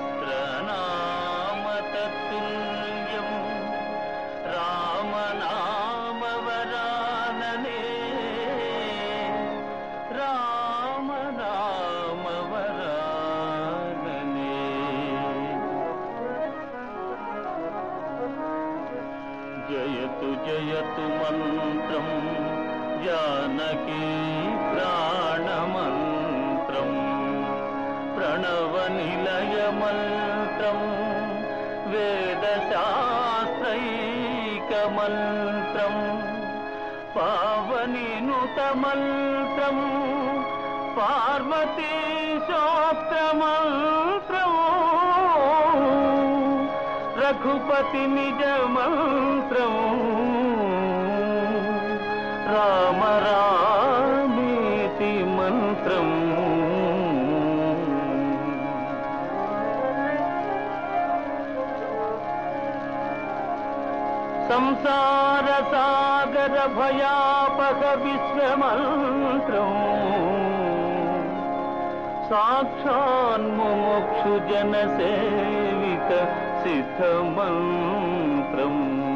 సహస్రనామతతుల్యం రామనామవరాననే రామనామవరాననే జయతు జయతు మంత్రం జానకీ ప్రాణమంత్రం ప్రణవ నిలయ మంత్రం వేదశాస్త్రైక మంత్రం పావని నుత మంత్రం పార్వతీ శోక్త మంత్రం రఘుపతి నిజ మంత్రం రామ రామేతి మంత్రం సంసార సాగర భయాపక విశ్వమంత్రం సాక్షాన్ముముక్షు జన సేవిత సిద్ధమంత్రం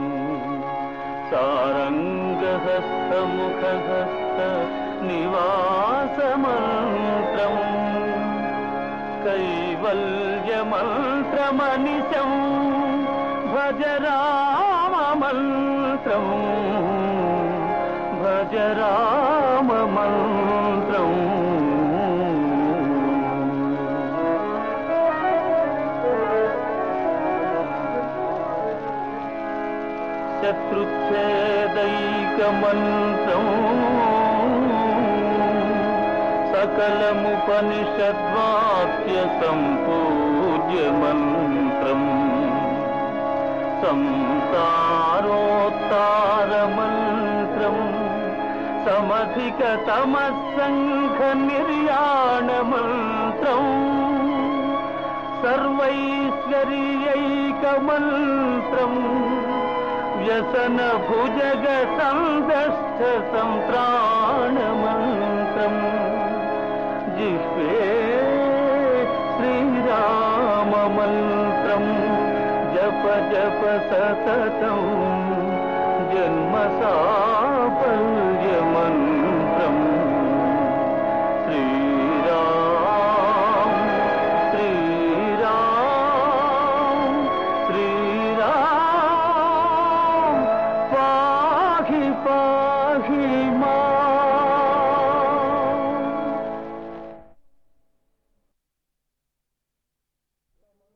సారంగహస్తముఖహస్త నివాసమంత్రం కైవల్యమంత్రమనిశం భజ రామమంత్రం భజ రామమంత్రం శత్రుచ్ఛేదైకమంత్రం సకలముపనిషద్వాక్య సంపూజ్య మంత్రం సంసారోత్తార మంత్రం సమధిక తమస్సంఘ నిర్యాణ మంత్రం సర్వైశ్వర్యైక మంత్రం వ్యసన భుజగ సందష్ట సంత్రాణ మంత్రం జిహ్వే శ్రీరామ మంత్రం జప జప సతతం జన్మ సాఫల్య మంత్రం